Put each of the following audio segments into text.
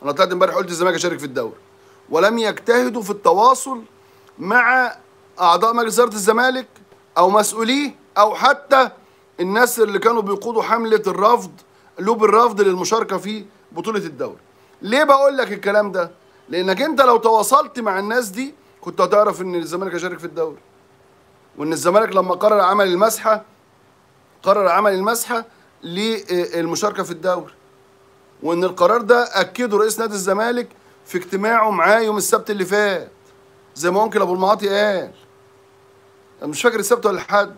انا طلعت امبارح قلت الزمالك هيشارك في الدوري ولم يجتهدوا في التواصل مع اعضاء مجلس اداره الزمالك او مسؤوليه او حتى الناس اللي كانوا بيقودوا حمله الرفض لوب الرفض للمشاركه في بطوله الدوري ليه بقول لك الكلام ده لانك انت لو تواصلت مع الناس دي كنت هتعرف ان الزمالك هيشارك في الدوري وان الزمالك لما قرر عمل المسحه قرر عمل المسحه للمشاركه في الدوري وان القرار ده اكده رئيس نادي الزمالك في اجتماعه معاه يوم السبت اللي فات زي ما انكل ابو المعاطي قال أنا مش فاكر السبت ولا الحد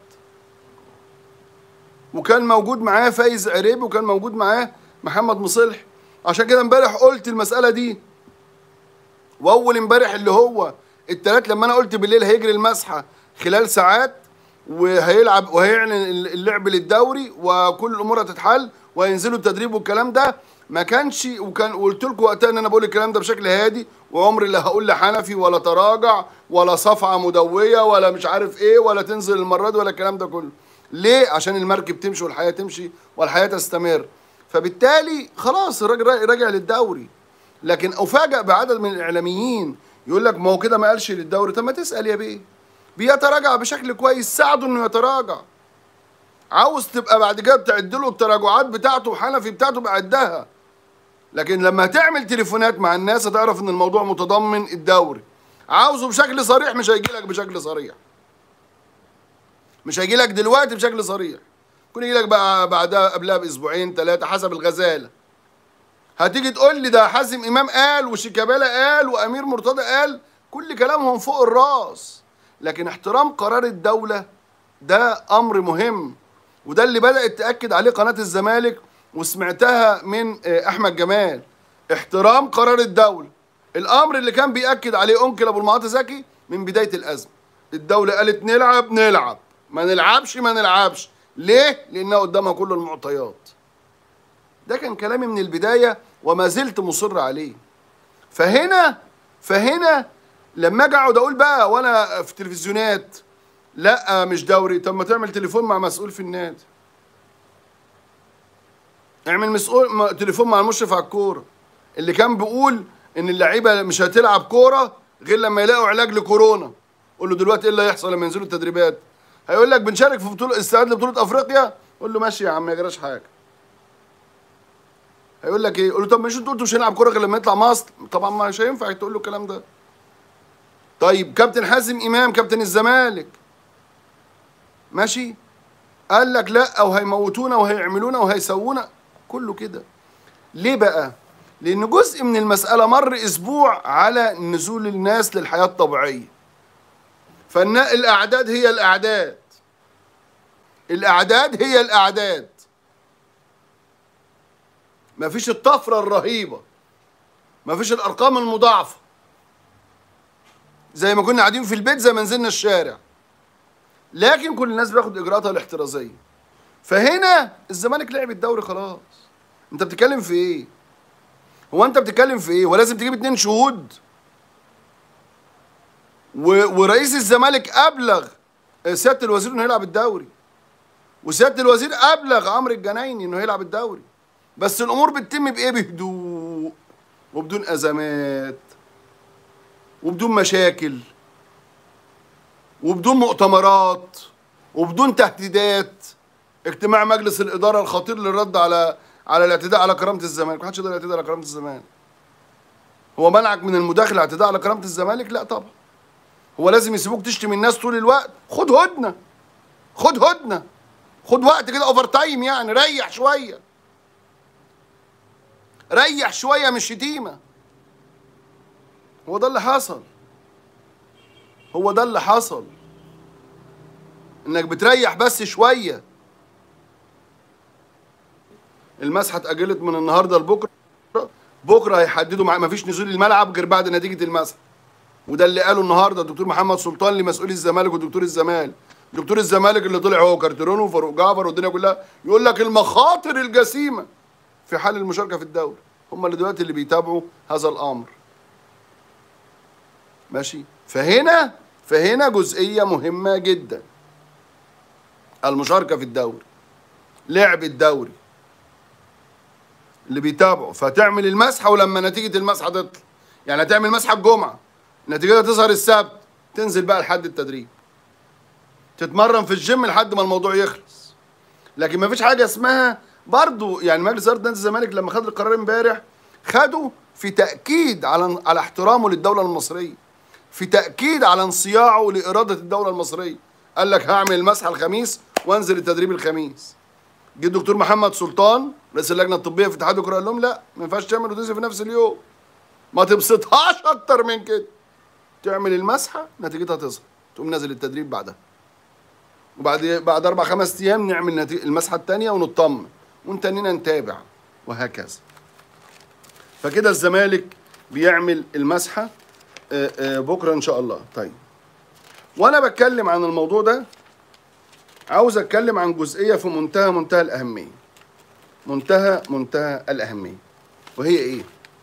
وكان موجود معاه فايز عريبي وكان موجود معاه محمد مصلح عشان كده امبارح قلت المساله دي واول امبارح اللي هو التلات لما انا قلت بالليل هيجري المسحه خلال ساعات وهيلعب وهيعلن اللعب للدوري وكل الامور هتتحل وهينزلوا التدريب والكلام ده ما كانش وكان قلت لكم وقتها ان انا بقول الكلام ده بشكل هادي وعمري لا هقول لحنفي ولا تراجع ولا صفعه مدويه ولا مش عارف ايه ولا تنزل المره دي ولا الكلام ده كله ليه عشان المركب تمشي والحياه تمشي والحياه تستمر فبالتالي خلاص الراجل راجع للدوري لكن افاجئ بعدد من الاعلاميين يقول لك ما هو كده ما قالش للدوري طب ما تسال يا بيه بيتراجع بشكل كويس ساعده انه يتراجع عاوز تبقى بعد كده تعد له التراجعات بتاعته وحنفي بتاعته بعدها لكن لما تعمل تليفونات مع الناس هتعرف ان الموضوع متضمن الدوري عاوزه بشكل صريح مش هيجي لك بشكل صريح مش هيجي لك دلوقتي بشكل صريح ممكن يجي لك بقى بعدها قبلها باسبوعين ثلاثه حسب الغزاله هتيجي تقول لي ده حازم امام قال وشيكابالا قال وامير مرتضى قال كل كلامهم فوق الراس لكن احترام قرار الدوله ده امر مهم وده اللي بدات تاكد عليه قناه الزمالك وسمعتها من احمد جمال احترام قرار الدوله الامر اللي كان بياكد عليه انكل ابو المعاطي زكي من بدايه الازمه الدوله قالت نلعب نلعب ما نلعبش ما نلعبش ليه لانها قدامها كل المعطيات ده كان كلامي من البدايه وما زلت مصر عليه فهنا فهنا لما اجي اقعد اقول بقى وانا في تلفزيونات لا مش دوري طب ما تعمل تليفون مع مسؤول في النادي اعمل مسؤول تليفون مع المشرف على الكوره اللي كان بيقول ان اللعيبه مش هتلعب كوره غير لما يلاقوا علاج لكورونا قول له دلوقتي ايه اللي هيحصل لما ينزلوا التدريبات هيقول لك بنشارك في بطوله استعداد لبطوله افريقيا قول له ماشي يا عم ما يجراش حاجه هيقول لك ايه قول له طب مش انتوا قلتوا مش هنلعب كوره غير لما يطلع مصر طبعا مش هينفع تقول له الكلام ده طيب كابتن حازم امام كابتن الزمالك ماشي قال لك لا وهيموتونا وهيعملونا وهيسوونا كله كده ليه بقى لان جزء من المساله مر اسبوع على نزول الناس للحياه الطبيعيه فالاعداد هي الاعداد الاعداد هي الاعداد مفيش الطفره الرهيبه مفيش الارقام المضاعفه زي ما كنا قاعدين في البيت زي ما نزلنا الشارع لكن كل الناس بياخد اجراءاتها الاحترازيه فهنا الزمالك لعب الدوري خلاص انت بتتكلم في ايه هو انت بتتكلم في ايه ولازم تجيب اتنين شهود و... ورئيس الزمالك ابلغ سياده الوزير انه يلعب الدوري وسياده الوزير ابلغ عمرو الجنايني انه يلعب الدوري بس الامور بتتم بايه بهدوء وبدون ازمات وبدون مشاكل وبدون مؤتمرات وبدون تهديدات اجتماع مجلس الاداره الخطير للرد على على الاعتداء على كرامه الزمالك محدش يقدر يعتدي على كرامه الزمالك هو منعك من المداخله اعتداء على كرامه الزمالك لا طبعا هو لازم يسيبوك تشتم الناس طول الوقت خد هدنه خد هدنه خد وقت كده اوفر تايم يعني ريح شويه ريح شويه من الشتيمه هو ده اللي حصل هو ده اللي حصل انك بتريح بس شويه المسحه اتاجلت من النهارده لبكره بكره هيحددوا مع مفيش نزول الملعب غير بعد نتيجه المسحه وده اللي قاله النهارده الدكتور محمد سلطان لمسؤولي الزمالك ودكتور الزمالك دكتور الزمالك اللي طلع هو كارترون وفاروق جعفر والدنيا كلها يقول لك المخاطر الجسيمه في حال المشاركه في الدوري هم اللي دلوقتي اللي بيتابعوا هذا الامر ماشي فهنا فهنا جزئيه مهمه جدا المشاركه في الدوري لعب الدوري اللي بيتابعوا فتعمل المسحه ولما نتيجه المسحه تطلع يعني هتعمل مسحه الجمعه نتيجتها تظهر السبت تنزل بقى لحد التدريب تتمرن في الجيم لحد ما الموضوع يخلص لكن ما فيش حاجه اسمها برضو يعني مجلس اداره نادي الزمالك لما خد القرار امبارح خده في تاكيد على على احترامه للدوله المصريه في تاكيد على انصياعه لاراده الدوله المصريه قال لك هعمل المسحه الخميس وانزل التدريب الخميس جه الدكتور محمد سلطان رئيس اللجنه الطبيه في اتحاد الكره قال لهم لا ما ينفعش تعمل وتنزل في نفس اليوم ما تبسطهاش اكتر من كده تعمل المسحه نتيجتها تظهر تقوم نازل التدريب بعدها وبعد بعد اربع خمس ايام نعمل نتيجة المسحه الثانيه ونطمن ونتنينا نتابع وهكذا فكده الزمالك بيعمل المسحه آه، آه، بكره ان شاء الله طيب وانا بتكلم عن الموضوع ده عاوز اتكلم عن جزئيه في منتهى منتهى الاهميه منتهى منتهى الاهميه وهي ايه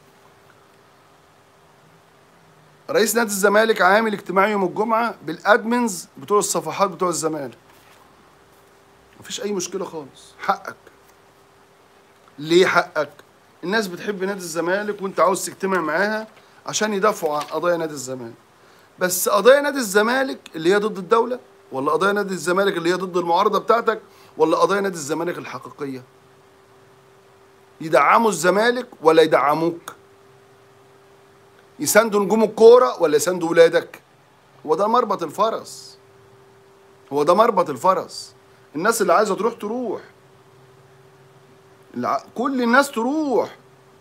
رئيس نادي الزمالك عامل اجتماع يوم الجمعه بالادمنز بتوع الصفحات بتوع الزمالك مفيش اي مشكله خالص حقك ليه حقك الناس بتحب نادي الزمالك وانت عاوز تجتمع معاها عشان يدافعوا عن قضايا نادي الزمالك بس قضايا نادي الزمالك اللي هي ضد الدوله ولا قضايا نادي الزمالك اللي هي ضد المعارضه بتاعتك ولا قضايا نادي الزمالك الحقيقيه يدعموا الزمالك ولا يدعموك يساندوا نجوم الكوره ولا يساندوا ولادك هو ده مربط الفرس هو ده مربط الفرس الناس اللي عايزه تروح تروح الع... كل الناس تروح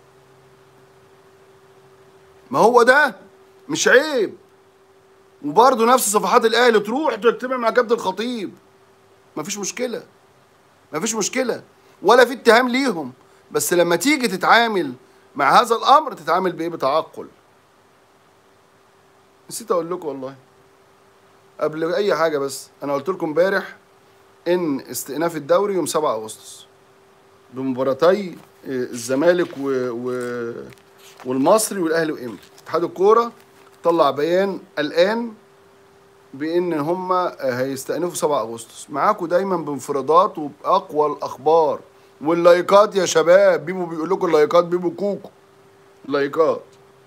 ما هو ده مش عيب وبرضه نفس صفحات الاهلي تروح تجتمع مع كابتن الخطيب مفيش مشكله مفيش مشكله ولا في اتهام ليهم بس لما تيجي تتعامل مع هذا الامر تتعامل بايه بتعقل نسيت اقول لكم والله قبل اي حاجه بس انا قلت لكم امبارح ان استئناف الدوري يوم 7 اغسطس بمباراتي الزمالك و... و... والمصري والاهلي وامتى اتحاد الكوره طلع بيان الان بان هم هيستأنفوا 7 اغسطس معاكم دايما بانفرادات وباقوى الاخبار واللايكات يا شباب بيبو بيقول لكم اللايكات بيبو كوكو لايكات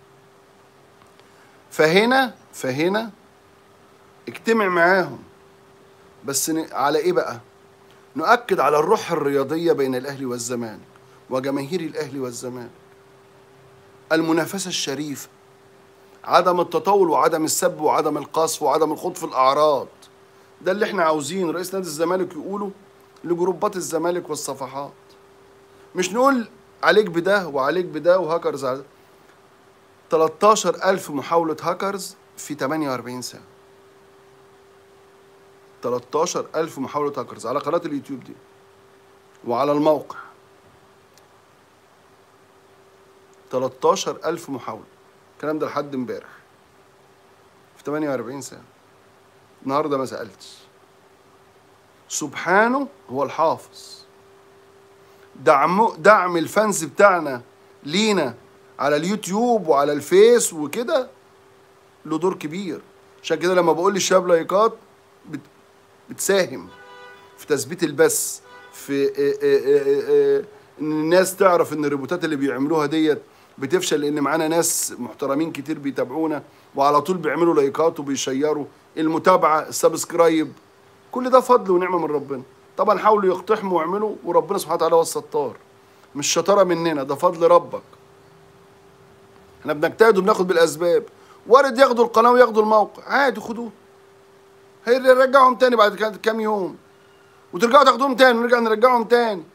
فهنا فهنا اجتمع معاهم بس ن- على ايه بقى نؤكد على الروح الرياضيه بين الاهلي والزمالك وجماهير الاهلي والزمالك المنافسه الشريفه عدم التطاول وعدم السب وعدم القصف وعدم الخوض في الاعراض ده اللي احنا عاوزين رئيس نادي الزمالك يقوله لجروبات الزمالك والصفحات مش نقول عليك بده وعليك بده وهاكرز على 13000 محاولة هاكرز في 48 ساعة 13000 محاولة هاكرز على قناة اليوتيوب دي وعلى الموقع 13000 محاولة الكلام ده لحد امبارح في 48 ساعة النهارده ما سألتش سبحانه هو الحافظ دعم دعم الفانز بتاعنا لينا على اليوتيوب وعلى الفيس وكده له دور كبير عشان كده لما بقول للشباب لايكات بت بتساهم في تثبيت البث في آه، آه، آه، آه، ان الناس تعرف ان الريبوتات اللي بيعملوها ديت بتفشل لان معانا ناس محترمين كتير بيتابعونا وعلى طول بيعملوا لايكات وبيشيروا المتابعه السبسكرايب كل ده فضل ونعمه من ربنا طبعا حاولوا يقتحموا ويعملوا وربنا سبحانه وتعالى هو الستار مش شطاره مننا ده فضل ربك احنا بنجتهد وبناخد بالاسباب وارد ياخدوا القناه وياخدوا الموقع عادي خدوه هنرجعهم تاني بعد كام- كام يوم وترجعوا تاخدوهم تاني ونرجع نرجعهم تاني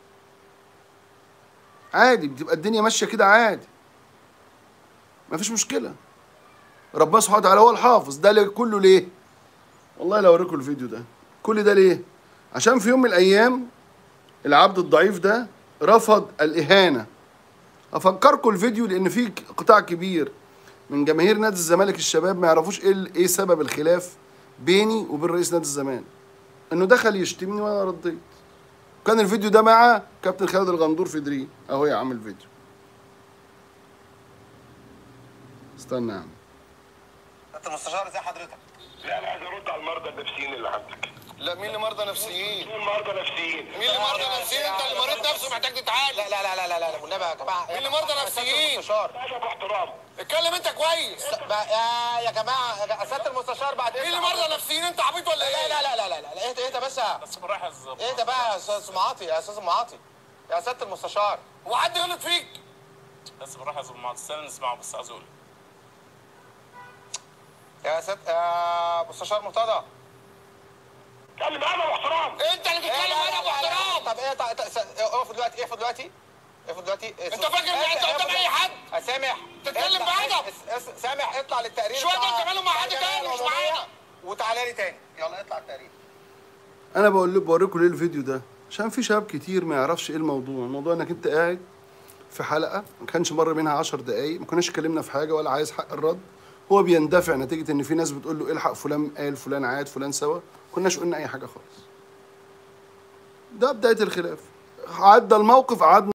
عادي بتبقى الدنيا ماشيه كده عادي مفيش مشكله ربنا سبحانه وتعالى هو الحافظ ده ليه- كله ليه والله لو اوريكم الفيديو ده كل ده ليه عشان في يوم من الايام العبد الضعيف ده رفض الاهانه افكركم الفيديو لان في قطاع كبير من جماهير نادي الزمالك الشباب ما يعرفوش ايه ال- ايه سبب الخلاف بيني وبين رئيس نادي الزمالك انه دخل يشتمني وانا رديت كان الفيديو ده مع كابتن خالد الغندور في دريم اهو يا عم الفيديو استنى يا عم انت المستشار ازي حضرتك؟ لا انا عايز ارد على المرضى النفسيين اللي عندك لا مين اللي مرضى نفسيين مين مرضى نفسيين مين اللي مرضى نفسيين انت اللي مريض نفسه محتاج تتعالج لا لا لا لا لا لا والنبي يا جماعه مين اللي مرضى نفسيين؟ المستشار باشا باحترام اتكلم انت كويس بقى- يا يا جماعه يا سياده المستشار بعد مين اللي مرضى نفسيين انت عبيط ولا لا ايه لا لا لا لا لا اهدى اهدى بس بس بالراحه يا الظابط اهدى بقى يا استاذ معاطي يا استاذ معاطي يا سياده المستشار هو حد غلط فيك بس بالراحه يا الظابط استنى نسمعه بس عايز اقول يا سياده يا مستشار مرتضى اتكلم معانا باحترام انت اللي بتتكلم معانا باحترام طب ايه طب- طب- اقف دلوقتي اقف دلوقتي اقف دلوقتي انت فاكر ان انت قدام اي حد؟ يا سامح تتكلم اطلع- بأدب. اس- اس- سامح اطلع للتقرير شوية بتاع- دول كمالهم مع حد بتاع تاني، مش العمومية معانا. وتعالى لي تاني يلا اطلع التقرير انا بقول لكم بوريكم ليه الفيديو ده عشان في شباب كتير ما يعرفش ايه الموضوع الموضوع انك انت قاعد في حلقه ما كانش مر منها 10 دقايق ما كناش اتكلمنا في حاجه ولا عايز حق الرد هو بيندفع نتيجه ان في ناس بتقول له الحق فلان قال فلان عاد فلان سوا ما كناش قلنا اي حاجه خالص ده بدايه الخلاف عدى الموقف قعدنا